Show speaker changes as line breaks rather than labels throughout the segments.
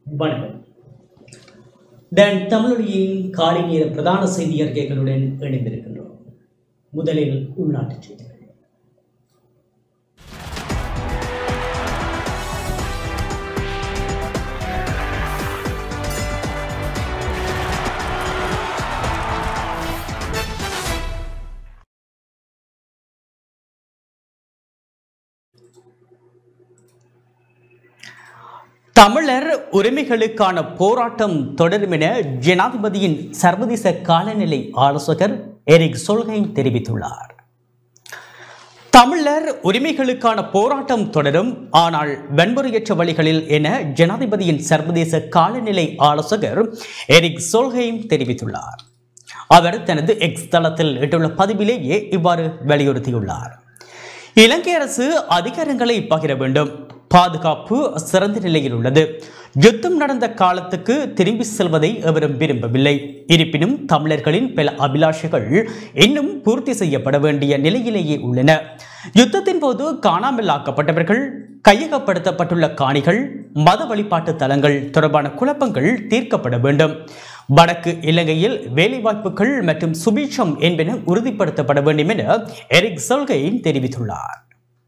வணக்கம் டன் தமிழொலியின் காலை நேர பிரதான செய்தி அறிக்கைகளுடன் இணைந்திருக்கின்றோம் முதலில் உள்நாட்டுச் செய்திகள் தமிழர் உரிமைகளுக்கான போராட்டம் தொடரும் என ஜனாதிபதியின் சர்வதேச காலநிலை ஆலோசகர் எரிக் சொல்கைன் தெரிவித்துள்ளார் தமிழர் உரிமைகளுக்கான போராட்டம் தொடரும் ஆனால் வன்முறையற்ற வழிகளில் என ஜனாதிபதியின் சர்வதேச காலநிலை ஆலோசகர் எரிக் சொல்ஹெய்ம் தெரிவித்துள்ளார் அவர் தனது எக்ஸ் தளத்தில் இட்டுள்ள பதிவிலேயே இவ்வாறு வலியுறுத்தியுள்ளார் இலங்கை அரசு அதிகாரங்களை பகிர வேண்டும் பாதுகாப்பு சிறந்த நிலையில் உள்ளது யுத்தம் நடந்த காலத்துக்கு திரும்பி செல்வதை எவரும் விரும்பவில்லை இருப்பினும் தமிழர்களின் பல அபிலாஷைகள் இன்னும் பூர்த்தி செய்யப்பட வேண்டிய நிலையிலேயே உள்ளன யுத்தத்தின் போது காணாமல் ஆக்கப்பட்டவர்கள் கையகப்படுத்தப்பட்டுள்ள காணிகள் மத வழிபாட்டு தலங்கள் தொடர்பான குழப்பங்கள் தீர்க்கப்பட வேண்டும் வடக்கு இலங்கையில் வேலைவாய்ப்புகள் மற்றும் சுபீட்சம் என்பன உறுதிப்படுத்தப்பட வேண்டும் என எரிக் சொல்கை தெரிவித்துள்ளார்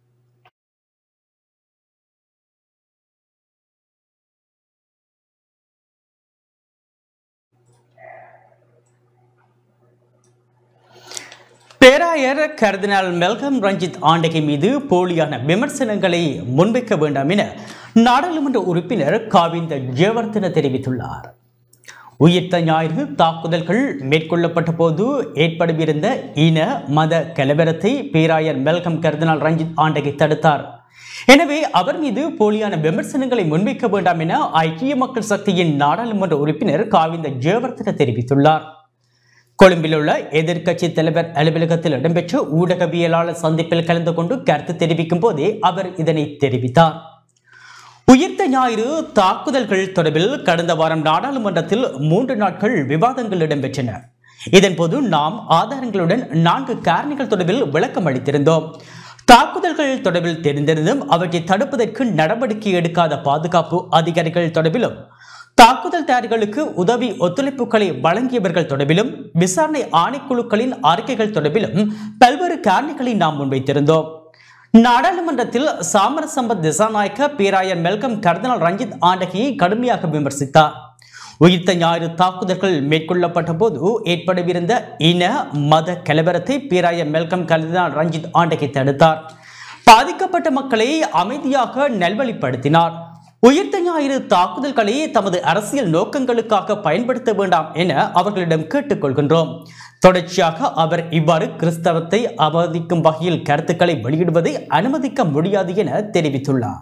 பேராயர் கர்தினால் மெல்கம் ரஞ்சித் ஆண்டகை மீது போலியான விமர்சனங்களை முன்வைக்க வேண்டாம் என நாடாளுமன்ற உறுப்பினர் காவிந்த ஜெயவர்தன தெரிவித்துள்ளார் உயிர்த்த ஞாயிறு தாக்குதல்கள் மேற்கொள்ளப்பட்ட போது ஏற்படவிருந்த இன மத கலவரத்தை பேராயர் மெல்கம் கர்தினால் ரஞ்சித் ஆண்டகை தடுத்தார் எனவே அவர் மீது போலியான விமர்சனங்களை முன்வைக்க வேண்டாம் என ஐக்கிய மக்கள் சக்தியின் நாடாளுமன்ற உறுப்பினர் காவிந்த ஜெயவர்தன தெரிவித்துள்ளார் கொழும்பில் உள்ள எதிர்க்கட்சி தலைவர் அலுவலகத்தில் இடம்பெற்ற ஊடகவியலாளர் சந்திப்பில் கலந்து கொண்டு கருத்து தெரிவிக்கும் போதே அவர் இதனை தெரிவித்தார் உயிர்த்த ஞாயிறு தாக்குதல்கள் தொடர்பில் கடந்த வாரம் நாடாளுமன்றத்தில் மூன்று நாட்கள் விவாதங்கள் இடம்பெற்றன இதன்போது நாம் ஆதாரங்களுடன் நான்கு காரணிகள் தொடர்பில் விளக்கம் அளித்திருந்தோம் தாக்குதல்கள் தொடர்பில் தெரிந்திருந்தும் அவற்றை தடுப்பதற்கு நடவடிக்கை எடுக்காத பாதுகாப்பு அதிகாரிகள் தொடர்பிலும் தாக்குதல்தாரிகளுக்கு உதவி ஒத்துழைப்புகளை வழங்கியவர்கள் தொடர்பிலும் விசாரணை ஆணைக்குழுக்களின் அறிக்கைகள் தொடர்பிலும் பல்வேறு காரணிகளை நாம் முன்வைத்திருந்தோம் நாடாளுமன்றத்தில் சாமரசம்பத் திசாநாயக்க பேராயர் மெல்கம் கர்தனால் ரஞ்சித் ஆண்டகியை கடுமையாக விமர்சித்தார் உயிர்த்த ஞாயிறு தாக்குதல்கள் மேற்கொள்ளப்பட்ட போது ஏற்படவிருந்த இன மத கலவரத்தை பேராயர் மெல்கம் கர்தினால் ரஞ்சித் ஆண்டகை தடுத்தார் பாதிக்கப்பட்ட மக்களை அமைதியாக நல்வழிப்படுத்தினார் உயிர்த்த ஞாயிறு தாக்குதல்களை தமது அரசியல் நோக்கங்களுக்காக பயன்படுத்த வேண்டாம் என அவர்களிடம் கேட்டுக்கொள்கின்றோம் தொடர்ச்சியாக அவர் இவ்வாறு கிறிஸ்தவத்தை அவமதிக்கும் வகையில் கருத்துக்களை வெளியிடுவதை அனுமதிக்க முடியாது என தெரிவித்துள்ளார்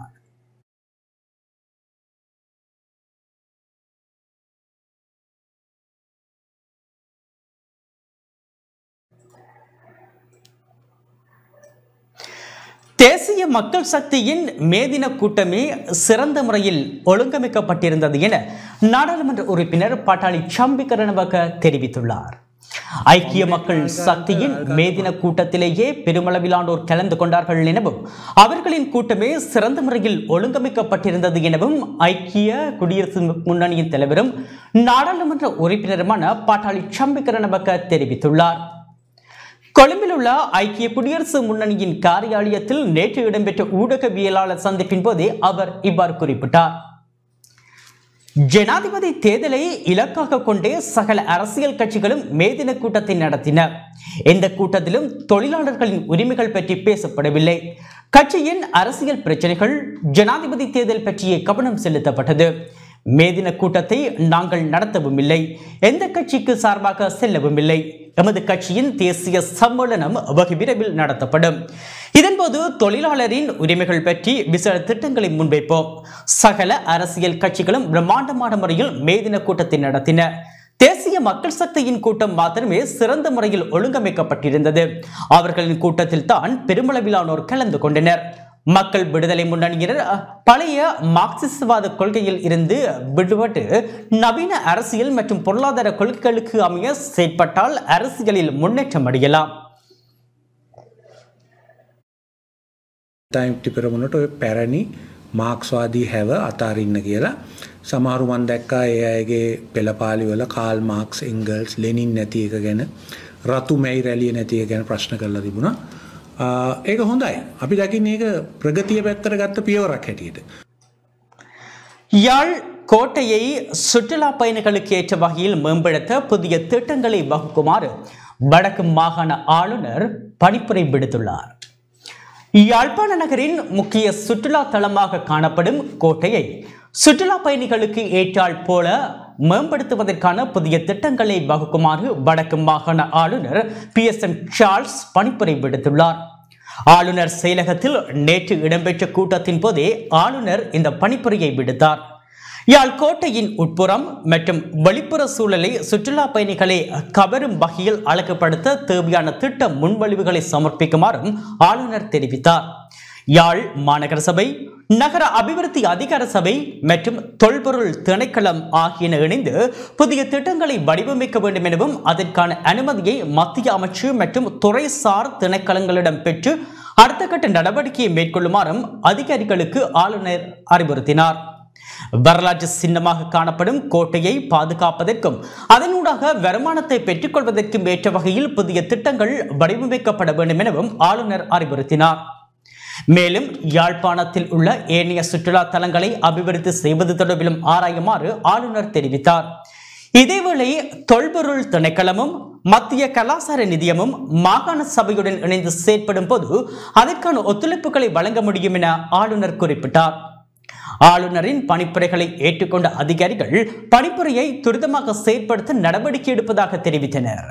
தேசிய மக்கள் சக்தியின் மேதின கூட்டமே சிறந்த முறையில் ஒழுங்கமைக்கப்பட்டிருந்தது என நாடாளுமன்ற உறுப்பினர் பாட்டாளி சம்பிகரணவக தெரிவித்துள்ளார் ஐக்கிய மக்கள் சக்தியின் மேதின கூட்டத்திலேயே பெருமளவிலானோர் கலந்து கொண்டார்கள் எனவும் அவர்களின் கூட்டமே சிறந்த முறையில் ஒழுங்கமைக்கப்பட்டிருந்தது எனவும் ஐக்கிய குடியரசு முன்னணியின் தலைவரும் நாடாளுமன்ற உறுப்பினருமான பாட்டாளி சம்பிகரணவக தெரிவித்துள்ளார் கொழும்பில் உள்ள ஐக்கிய குடியரசு முன்னணியின் காரியாலயத்தில் நேற்று இடம்பெற்ற ஊடகவியலாளர் சந்திப்பின் போதே அவர் இவ்வாறு குறிப்பிட்டார் ஜனாதிபதி தேர்தலை இலக்காக கொண்டே சகல அரசியல் கட்சிகளும் மேதின கூட்டத்தை நடத்தின இந்த கூட்டத்திலும் தொழிலாளர்களின் உரிமைகள் பற்றி பேசப்படவில்லை கட்சியின் அரசியல் பிரச்சனைகள் ஜனாதிபதி தேர்தல் பற்றியே கவனம் செலுத்தப்பட்டது மேதின கூட்டத்தை நாங்கள் நடத்தவும் இல்லை எந்த கட்சிக்கு சார்பாக செல்லவும் இல்லை எமது கட்சியின் தேசிய சம்மேளனம் வெகு விரைவில் நடத்தப்படும் இதன்போது தொழிலாளரின் உரிமைகள் பற்றி விசேட திட்டங்களை முன்வைப்போம் சகல அரசியல் கட்சிகளும் பிரம்மாண்டமான முறையில் மேதின கூட்டத்தை நடத்தின தேசிய மக்கள் சக்தியின் கூட்டம் மாத்திரமே சிறந்த முறையில் ஒழுங்கமைக்கப்பட்டிருந்தது அவர்களின் கூட்டத்தில் தான் பெருமளவிலானோர் கலந்து கொண்டனர் மக்கள் விடுதலை முன்னணியினர் பழைய மார்க்சிசவாத கொள்கையில் இருந்து விடுபட்டு நவீன அரசியல் மற்றும் பொருளாதார கொள்கைகளுக்கு அமைய செயற்பட்டால் அரசியலில் முன்னேற்றம் அடையலாம்
තයිම්ටි පෙරමුණට ඔය පැරණි මාක්ස්වාදී හැව අතාරන්න කියලා සමහරු මන් දැක්කා ඒ අයගේ පෙළපාලිවල කාල් මාක්ස් ඉංගල්ස් ලෙනින් නැති එක ගැන රතු මැයි රැලිය නැති එක ගැන ප්‍රශ්න කරලා තිබුණා. ආ, ඒක හොඳයි. අපි දකින්නේ ඒක ප්‍රගතිය පැත්තට ගත්ත පියවරක් හැටියට.
யாழ் கோட்டையை சுற்றுலா பயணிகளுக்கு ஏற்ற வகையில் மேம்படுத்த புதிய திட்டங்களை வகுக்குமாறு வடக்கு மாகாண ஆளுநர் பணிப்புரை விடுத்துள்ளார் யாழ்ப்பாண நகரின் முக்கிய சுற்றுலா தலமாக காணப்படும் கோட்டையை சுற்றுலா பயணிகளுக்கு ஏற்றால் போல மேம்படுத்துவதற்கான புதிய திட்டங்களை வகுக்குமாறு வடக்கு மாகாண ஆளுநர் பி எஸ் எம் சார்ல்ஸ் பணிப்புரை விடுத்துள்ளார் ஆளுநர் செயலகத்தில் நேற்று இடம்பெற்ற கூட்டத்தின் போதே ஆளுநர் இந்த பணிப்புரையை விடுத்தார் யாழ் கோட்டையின் உட்புறம் மற்றும் வெளிப்புற சூழலை சுற்றுலா பயணிகளை கவரும் வகையில் அழகுபடுத்த தேவையான திட்ட முன்வழிவுகளை சமர்ப்பிக்குமாறும் ஆளுநர் தெரிவித்தார் யாழ் மாநகர சபை நகர அபிவிருத்தி அதிகார சபை மற்றும் தொல்பொருள் திணைக்களம் ஆகியன இணைந்து புதிய திட்டங்களை வடிவமைக்க வேண்டும் எனவும் அதற்கான அனுமதியை மத்திய அமைச்சு மற்றும் துறைசார் திணைக்களங்களிடம் பெற்று அடுத்த கட்ட நடவடிக்கையை மேற்கொள்ளுமாறும் அதிகாரிகளுக்கு ஆளுநர் அறிவுறுத்தினார் வரலாற்று சின்னமாக காணப்படும் கோட்டையை பாதுகாப்பதற்கும் அதனூடாக வருமானத்தை பெற்றுக்கொள்வதற்கும் ஏற்ற வகையில் புதிய திட்டங்கள் வடிவமைக்கப்பட வேண்டும் எனவும் ஆளுநர் அறிவுறுத்தினார் மேலும் யாழ்ப்பாணத்தில் உள்ள ஏனைய சுற்றுலா தலங்களை அபிவிருத்தி செய்வது தொடர்பிலும் ஆராயுமாறு ஆளுநர் தெரிவித்தார் இதேவேளை தொல்பொருள் திணைக்களமும் மத்திய கலாசார நிதியமும் மாகாண சபையுடன் இணைந்து செயற்படும் போது அதற்கான ஒத்துழைப்புகளை வழங்க முடியும் என ஆளுநர் குறிப்பிட்டார் ஆளுநரின் பணிப்புரைகளை ஏற்றுக்கொண்ட அதிகாரிகள் பணிப்புரையை துரிதமாக செயற்படுத்த நடவடிக்கை எடுப்பதாக தெரிவித்தனர்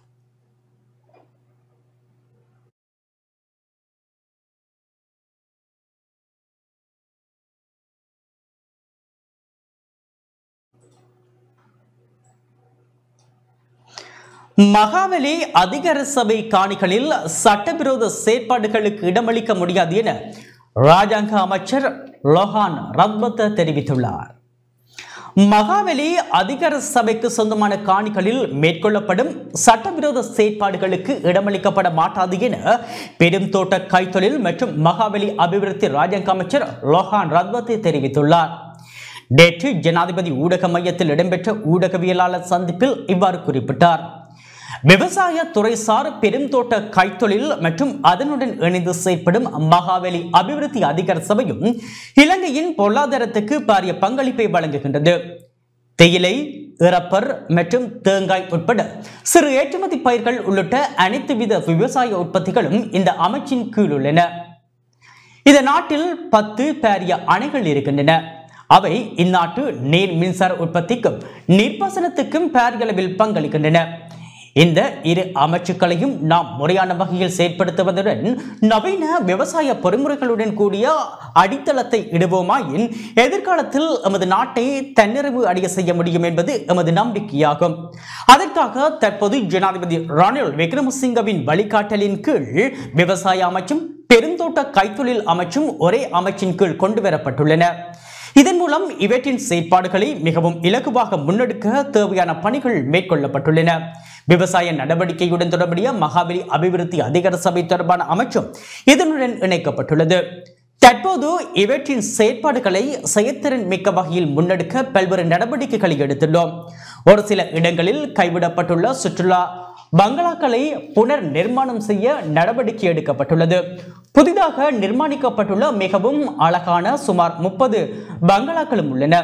மகாவலி அதிகார சபை காணிகளில் சட்டவிரோத செயற்பாடுகளுக்கு இடமளிக்க முடியாது என ராஜாங்க அமைச்சர் லோஹான் ரத்பத்த தெரிவித்துள்ளார் மகாவலி அதிகார சபைக்கு சொந்தமான காணிகளில் மேற்கொள்ளப்படும் சட்டவிரோத செயற்பாடுகளுக்கு இடமளிக்கப்பட மாட்டாது என பெரும் தோட்ட கைத்தொழில் மற்றும் மகாவலி அபிவிருத்தி ராஜாங்க அமைச்சர் லோஹான் ரத்வத்தை தெரிவித்துள்ளார் நேற்று ஜனாதிபதி ஊடக மையத்தில் இடம்பெற்ற ஊடகவியலாளர் சந்திப்பில் இவ்வாறு குறிப்பிட்டார் விவசாய துறைசார் பெருந்தோட்ட கைத்தொழில் மற்றும் அதனுடன் இணைந்து செயற்படும் மகாவலி அபிவிருத்தி அதிகார சபையும் இலங்கையின் பொருளாதாரத்துக்கு பாரிய பங்களிப்பை வழங்குகின்றது தேயிலை இறப்பர் மற்றும் தேங்காய் உட்பட சிறு ஏற்றுமதி பயிர்கள் உள்ளிட்ட அனைத்து வித விவசாய உற்பத்திகளும் இந்த அமைச்சின் கீழ் உள்ளன இந்த நாட்டில் பத்து பாரிய அணைகள் இருக்கின்றன அவை இந்நாட்டு நீர் மின்சார உற்பத்திக்கும் நீர்ப்பாசனத்துக்கும் பாரியளவில் பங்களிக்கின்றன இந்த இரு அமைச்சுக்களையும் நாம் முறையான வகையில் செயற்படுத்துவதுடன் நவீன விவசாய பொறிமுறைகளுடன் கூடிய அடித்தளத்தை இடுவோமாயின் எதிர்காலத்தில் எமது நாட்டை தன்னிறைவு அடைய செய்ய முடியும் என்பது எமது நம்பிக்கையாகும் அதற்காக தற்போது ஜனாதிபதி ரணில் விக்ரமசிங்கவின் வழிகாட்டலின் கீழ் விவசாய அமைச்சும் பெருந்தோட்ட கைத்தொழில் அமைச்சும் ஒரே அமைச்சின் கீழ் கொண்டு வரப்பட்டுள்ளன இதன் மூலம் இவற்றின் செயற்பாடுகளை மிகவும் இலகுவாக முன்னெடுக்க தேவையான பணிகள் மேற்கொள்ளப்பட்டுள்ளன விவசாய நடவடிக்கையுடன் தொடர்புடைய மகாபலி அபிவிருத்தி அதிகார சபை தொடர்பான அமைச்சும் இதனுடன் இணைக்கப்பட்டுள்ளது தற்போது இவற்றின் செயற்பாடுகளை செயற்திறன் மிக்க வகையில் முன்னெடுக்க பல்வேறு நடவடிக்கைகளை எடுத்துள்ளோம் ஒரு சில இடங்களில் கைவிடப்பட்டுள்ள சுற்றுலா பங்களாக்களை புனர் நிர்மாணம் செய்ய நடவடிக்கை எடுக்கப்பட்டுள்ளது புதிதாக நிர்மாணிக்கப்பட்டுள்ள மிகவும் அழகான சுமார் முப்பது பங்களாக்களும் உள்ளன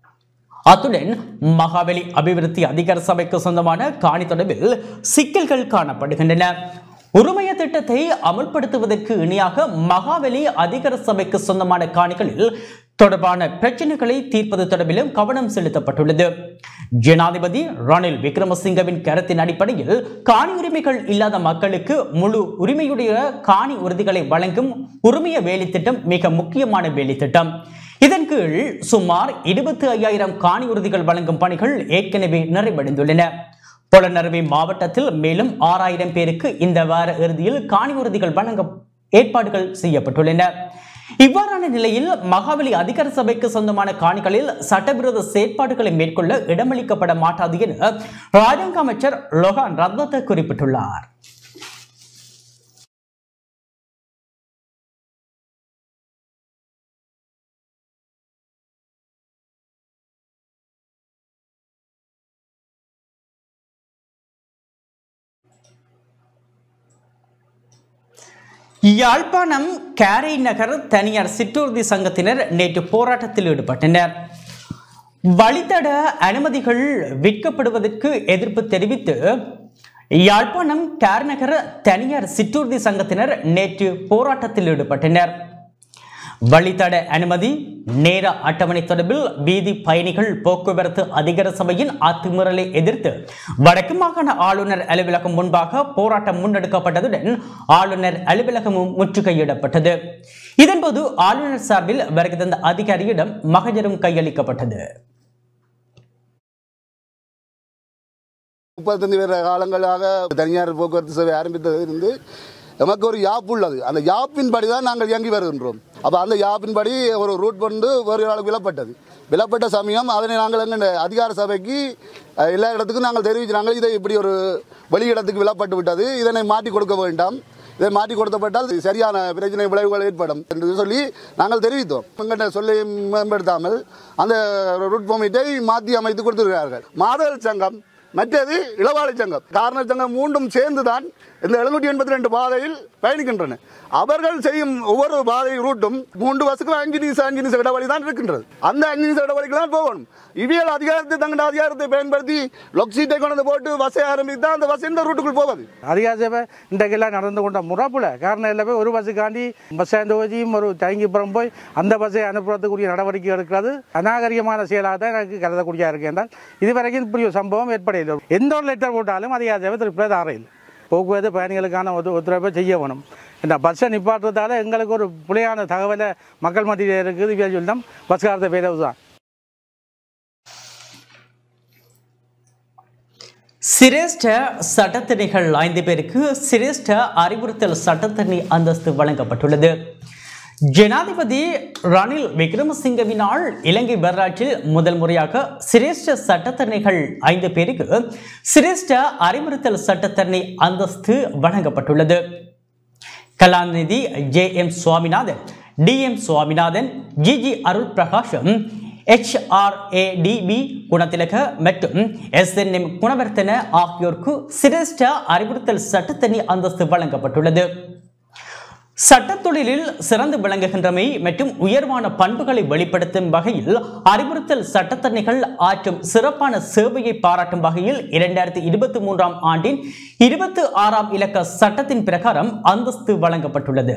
அத்துடன் மகாவலி அபிவிருத்தி அதிகார சபைக்கு சொந்தமான காணி தொடர்பில் சிக்கல்கள் காணப்படுகின்றன உரிமைய திட்டத்தை அமல்படுத்துவதற்கு இணையாக மகாவலி அதிகார சபைக்கு சொந்தமான காணிகளில் தொடர்பான பிரச்சனைகளை தீர்ப்பது தொடர்பிலும் கவனம் செலுத்தப்பட்டுள்ளது ஜனாதிபதி ரணில் விக்ரமசிங்கவின் கருத்தின் அடிப்படையில் காணி உரிமைகள் இல்லாத மக்களுக்கு முழு உரிமையுடைய காணி உறுதிகளை வழங்கும் உரிமைய வேலை திட்டம் மிக முக்கியமான வேலை திட்டம் இதன் கீழ் சுமார் இருபத்தி ஐயாயிரம் காணி உறுதிகள் வழங்கும் பணிகள் ஏற்கனவே நிறைவடைந்துள்ளன புலனறுவை மாவட்டத்தில் மேலும் ஆறாயிரம் பேருக்கு இந்த வார இறுதியில் காணி உறுதிகள் வழங்க ஏற்பாடுகள் செய்யப்பட்டுள்ளன இவ்வாறான நிலையில் மகாவலி அதிகார சபைக்கு சொந்தமான காணிகளில் சட்டவிரோத செயற்பாடுகளை மேற்கொள்ள இடமளிக்கப்பட மாட்டாது என ராஜாங்க அமைச்சர் லோகான் ரத்வத்த குறிப்பிட்டுள்ளார் யாழ்ப்பாணம் கேரை நகர் தனியார் சிற்றூர்தி சங்கத்தினர் நேற்று போராட்டத்தில் ஈடுபட்டனர் வழித்தட அனுமதிகள் விற்கப்படுவதற்கு எதிர்ப்பு தெரிவித்து யாழ்ப்பாணம் கேர் நகர தனியார் சிற்றூர்தி சங்கத்தினர் நேற்று போராட்டத்தில் ஈடுபட்டனர் வழித்தட அனுமதி நேர அட்டவணை தொடர்பில் வீதி பயணிகள் போக்குவரத்து அதிகார சபையின் அத்துமீறலை எதிர்த்து வடக்கு மாகாண ஆளுநர் அலுவலகம் முன்பாக போராட்டம் முன்னெடுக்கப்பட்டதுடன் ஆளுநர் அலுவலகமும் முற்றுகையிடப்பட்டது இதன்போது ஆளுநர் சார்பில் வருகை தந்த அதிகாரியிடம் மகஜரும் கையளிக்கப்பட்டது
முப்பத்தஞ்சு பேர் காலங்களாக தனியார் போக்குவரத்து சேவை ஆரம்பித்ததிலிருந்து நமக்கு ஒரு யாப் உள்ளது அந்த யாப்பின் படி தான் நாங்கள் இயங்கி வருகின்றோம் அப்போ அந்த யாப்பின் படி ஒரு ரூட் வந்து ஒரு நாளுக்கு விலப்பட்டது விலப்பட்ட சமயம் அதனை நாங்கள் எங்கள் அதிகார சபைக்கு அஹ், எல்லா இடத்துக்கும் நாங்கள் தெரிவிக்கிறாங்க இதை இப்படி ஒரு வெளியிடத்துக்கு விலப்பட்டு விட்டது இதனை மாற்றி கொடுக்க வேண்டாம் இதை மாற்றி கொடுக்கப்பட்டால் சரியான பிரச்சனை விளைவுகள் ஏற்படும் என்று சொல்லி நாங்கள் தெரிவித்தோம் எங்கள்கிட்ட சொல்லி மேம்படுத்தாமல் அந்த ரூட் பெர்மிட்டை மாற்றி அமைத்து கொடுத்திருக்கிறார்கள் மாதல் சங்கம் மற்றது இளவாலை சங்கம் காரண சங்கம் மூன்றும் சேர்ந்துதான் இந்த எழுநூற்றி எண்பத்தி ரெண்டு பாதையில் பயணிக்கின்றன அவர்கள் செய்யும் ஒவ்வொரு பாதை ரூட்டும் மூன்று பஸ்ஸுக்கு அஞ்சு நிமிஷம் அஞ்சு நிமிஷம் இடைவெளி தான் இருக்கின்றது அந்த அஞ்சு நிமிஷம் இடைவெளிக்கு தான் போகணும் இவியல் அதிகாரத்தை தங்கள் அதிகாரத்தை பயன்படுத்தி லொக் சீட்டை கொண்டு வந்து போட்டு பஸ்ஸை ஆரம்பித்து அந்த பஸ் இந்த ரூட்டுக்குள் போவது
அதிகார சபை இன்றைக்கெல்லாம் நடந்து கொண்ட முறப்புல காரணம் இல்லை போய் ஒரு பஸ்ஸுக்காண்டி பஸ் ஸ்டாண்டு வச்சியும் ஒரு தயங்கிப்புறம் போய் அந்த பஸ்ஸை அனுப்புறதுக்குரிய நடவடிக்கை எடுக்கிறது அநாகரிகமான செயலாக தான் எனக்கு கருதக்கூடிய இருக்கு என்றால் இதுவரைக்கும் இப்படி ஒரு சம்பவம் ஏற்படையில்லை எந்த ஒரு லெட்டர் போட்டாலும் அதிகார சபை திருப்பி தாரையில் போக்குவரத்து பயணிகளுக்கான ஒத்து ஒத்துழைப்பை செய்ய வேணும் இந்த பஸ்ஸை நிப்பாட்டுறதால எங்களுக்கு ஒரு புலியான தகவலை மக்கள் மத்தியில் இருக்குது இவன் சொல்லிட்டோம் பஸ்காரத்தை பேரவு தான்
சிரேஷ்ட சட்டத்திணிகள் ஐந்து பேருக்கு சிரேஷ்ட அறிவுறுத்தல் சட்டத்தணி அந்தஸ்து வழங்கப்பட்டுள்ளது ஜனாதிபதி ரணில் விக்ரமசிங்கவினால் இலங்கை வரலாற்றில் முதல் முறையாக சிரேஷ்ட சட்டத்தரணிகள் ஐந்து பேருக்கு சிரேஷ்ட அறிவுறுத்தல் சட்டத்தரணி அந்தஸ்து வழங்கப்பட்டுள்ளது கலாநிதி J M Swaminathan D M Swaminathan G G Arul Prakasam HRADP Gunathilaka மற்றும் எஸ் என் எம் குணவர்த்தன ஆகியோருக்கு சிரேஷ்ட அறிவுறுத்தல் சட்டத்தனி அந்தஸ்து வழங்கப்பட்டுள்ளது சட்டத்தொழிலில் சிறந்து விளங்குகின்றமை மற்றும் உயர்வான பண்புகளை வெளிப்படுத்தும் வகையில் அறிவுறுத்தல் சட்டத்தரணிகள் ஆற்றும் சிறப்பான சேவையை பாராட்டும் வகையில் இரண்டாயிரத்தி இருபத்தி மூன்றாம் ஆண்டின் இருபத்தி ஆறாம் இலக்க சட்டத்தின் பிரகாரம் அந்தஸ்து வழங்கப்பட்டுள்ளது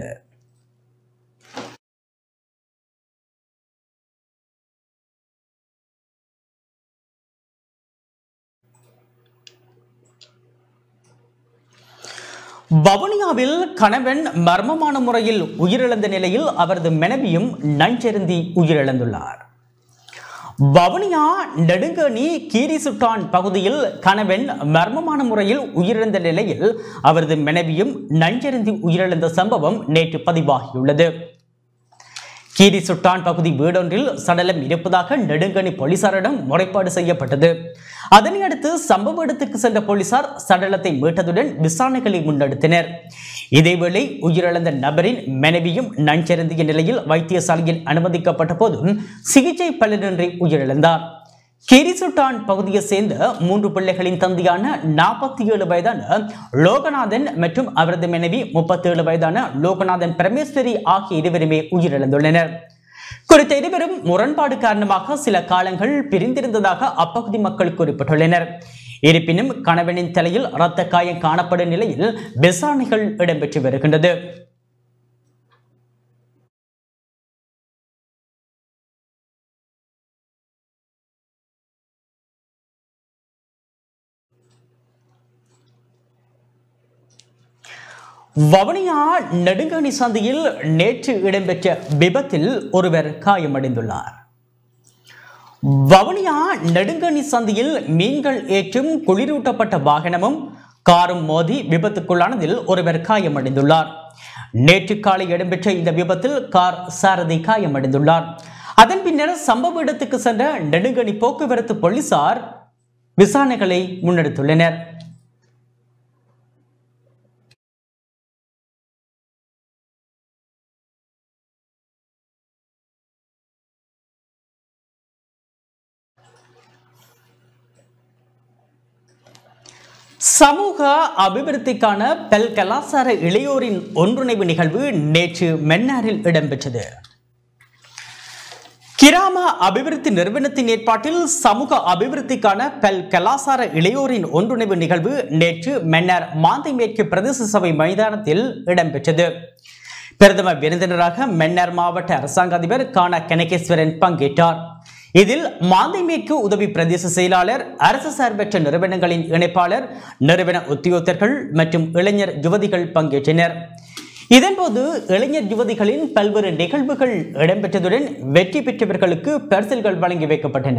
வவுனியாவில் கணவன் மர்மமான முறையில் உயிரிழந்த நிலையில் அவரது மனைவியும் நஞ்சருந்தி உயிரிழந்துள்ளார் வவுனியா நெடுங்கணி கீரிசுட்டான் பகுதியில் கணவன் மர்மமான முறையில் உயிரிழந்த நிலையில் அவரது மனைவியும் நஞ்சருந்தி உயிரிழந்த சம்பவம் நேற்று பதிவாகியுள்ளது கீரி சுட்டான் பகுதி வீடொன்றில் சடலம் இருப்பதாக நெடுங்கணி போலீசாரிடம் முறைப்பாடு செய்யப்பட்டது அதனை அடுத்து சம்பவ இடத்துக்கு சென்ற போலீசார் சடலத்தை மீட்டதுடன் விசாரணைகளை முன்னெடுத்தனர் இதேவேளை உயிரிழந்த நபரின் மனைவியும் நஞ்சருந்திய நிலையில் வைத்தியசாலையில் அனுமதிக்கப்பட்ட போதும் சிகிச்சை பலனின்றி உயிரிழந்தார் கிரிசுட்டான் பகுதியை சேர்ந்த மூன்று பிள்ளைகளின் தந்தையான நாற்பத்தி ஏழு வயதான லோகநாதன் மற்றும் அவரது மனைவி முப்பத்தி ஏழு வயதான லோகநாதன் பரமேஸ்வரி ஆகிய இருவருமே உயிரிழந்துள்ளனர் குறித்த இருவரும் முரண்பாடு காரணமாக சில காலங்கள் பிரிந்திருந்ததாக அப்பகுதி மக்கள் குறிப்பிட்டுள்ளனர் இருப்பினும் கணவனின் தலையில் இரத்த காயம் காணப்படும் நிலையில் விசாரணைகள் இடம்பெற்று வருகின்றது வவுனியா நெடுங்கணி சந்தையில் நேற்று இடம்பெற்ற விபத்தில் ஒருவர் காயமடைந்துள்ளார் வவுனியா நெடுங்கணி சந்தையில் மீன்கள் ஏற்றும் குளிரூட்டப்பட்ட வாகனமும் காரும் மோதி விபத்துக்குள்ளானதில் ஒருவர் காயமடைந்துள்ளார் நேற்று காலை இடம்பெற்ற இந்த விபத்தில் கார் சாரதி காயமடைந்துள்ளார் அதன் பின்னர் சம்பவ இடத்துக்கு சென்ற நெடுங்கணி போக்குவரத்து போலீசார் விசாரணைகளை முன்னெடுத்துள்ளனர் சமூக அபிவிருத்திக்கான பெல் கலாசார இளையோரின் ஒன்றிணைவு நிகழ்வு நேற்று மென்னாரில் இடம்பெற்றது கிராம அபிவிருத்தி நிறுவனத்தின் ஏற்பாட்டில் சமூக அபிவிருத்திக்கான பெல் கலாசார இளையோரின் ஒன்றிணைவு நிகழ்வு நேற்று மென்னார் மாந்தை மேற்கு பிரதேச சபை மைதானத்தில் இடம்பெற்றது பிரதம விருந்தினராக மென்னார் மாவட்ட அரசாங்க அதிபர் கானா கனகேஸ்வரன் பங்கேற்றார் இதில் மாந்தை மேற்கு உதவி பிரதேச செயலாளர் அரசு சார்பற்ற நிறுவனங்களின் இணைப்பாளர் நிறுவன உத்தியோகத்தர்கள் மற்றும் இளைஞர் யுவதிகள் பங்கேற்றனர் இதன்போது இளைஞர் யுவதிகளின் பல்வேறு நிகழ்வுகள் இடம்பெற்றதுடன் வெற்றி பெற்றவர்களுக்கு பரிசில்கள் வழங்கி வைக்கப்பட்டன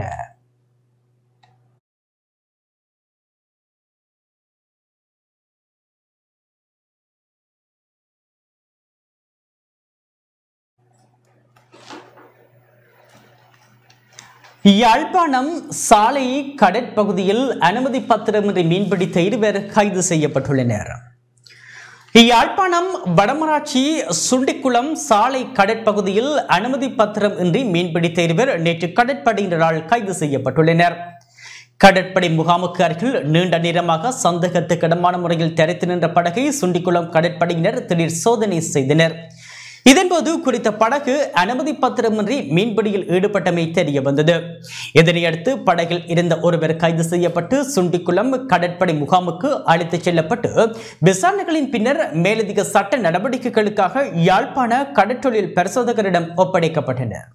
யாழ்ப்பாணம் சாலை கடற்பகுதியில் அனுமதி பத்திரமின்றி மீன்பிடித்த இருவர் கைது செய்யப்பட்டுள்ளனர் யாழ்ப்பாணம் வடமராட்சி சுண்டிக்குளம் சாலை கடற்பகுதியில் அனுமதி பத்திரம் இன்றி மீன்பிடித்த இருவர் நேற்று கடற்படையினரால் கைது செய்யப்பட்டுள்ளனர் கடற்படை முகாமுக்கு அருகில் நீண்ட நேரமாக சந்தேகத்துக்கிடமான முறையில் தரித்து நின்ற படகை சுண்டிக்குளம் கடற்படையினர் திடீர் சோதனை செய்தனர் இதன்போது குறித்த படகு அனுமதி பத்திரமின்றி மீன்பிடியில் ஈடுபட்டமை தெரிய வந்தது இதனையடுத்து படகில் இருந்த ஒருவர் கைது செய்யப்பட்டு சுண்டிக்குளம் கடற்படை முகாமுக்கு அழைத்துச் செல்லப்பட்டு விசாரணைகளின் பின்னர் மேலதிக சட்ட நடவடிக்கைகளுக்காக யாழ்ப்பாண கடற்றொழில் பரிசோதகரிடம் ஒப்படைக்கப்பட்டனர்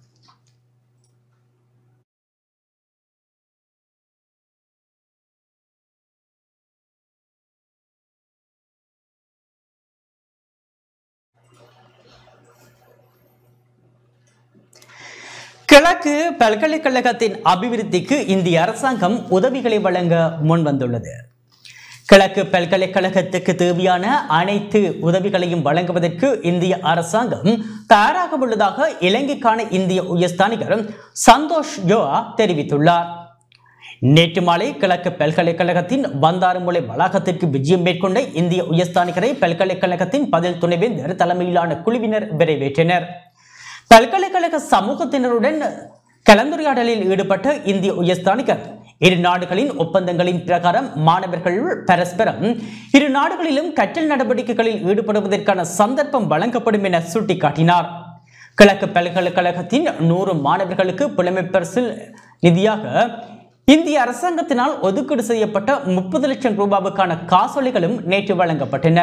கிழக்கு பல்கலைக்கழகத்தின் அபிவிருத்திக்கு இந்திய அரசாங்கம் உதவிகளை வழங்க முன்வந்துள்ளது கிழக்கு பல்கலைக்கழகத்துக்கு தேவையான அனைத்து உதவிகளையும் வழங்குவதற்கு இந்திய அரசாங்கம் தயாராக உள்ளதாக இலங்கைக்கான இந்திய உயர்ஸ்தானிகர் சந்தோஷ் யோா தெரிவித்துள்ளார் நேற்று மாலை கிழக்கு பல்கலைக்கழகத்தின் பந்தாரமுலை வளாகத்திற்கு விஜயம் மேற்கொண்ட இந்திய உயர்ஸ்தானிகரை பல்கலைக்கழகத்தின் பதில் துணைவேந்தர் தலைமையிலான குழுவினர் வரவேற்றனர் பல்கலைக்கழக சமூகத்தினருடன் கலந்துரையாடலில் ஈடுபட்ட இந்திய உயர்ஸ்தானிகர் இரு நாடுகளின் ஒப்பந்தங்களின் பிரகாரம் மாணவர்கள் பரஸ்பரம் இரு நாடுகளிலும் கற்றல் நடவடிக்கைகளில் ஈடுபடுவதற்கான சந்தர்ப்பம் வழங்கப்படும் என சுட்டிக்காட்டினார் கிழக்கு பல்கலைக்கழகத்தின் நூறு மாணவர்களுக்கு புலமை பரிசில் நிதியாக இந்திய அரசாங்கத்தினால் ஒதுக்கீடு செய்யப்பட்ட முப்பது லட்சம் ரூபாவுக்கான காசோலைகளும் நேற்று வழங்கப்பட்டன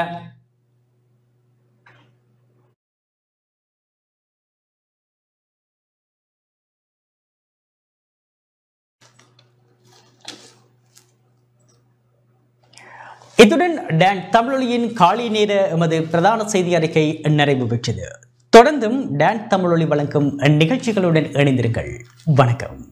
இத்துடன் டான் தமிழொலியின் காலை நேர எமது பிரதான செய்தி அறிக்கை நிறைவு பெற்றது தொடர்ந்தும் டான் தமிழொலி வழங்கும் நிகழ்ச்சிகளுடன் இணைந்திருங்கள் வணக்கம்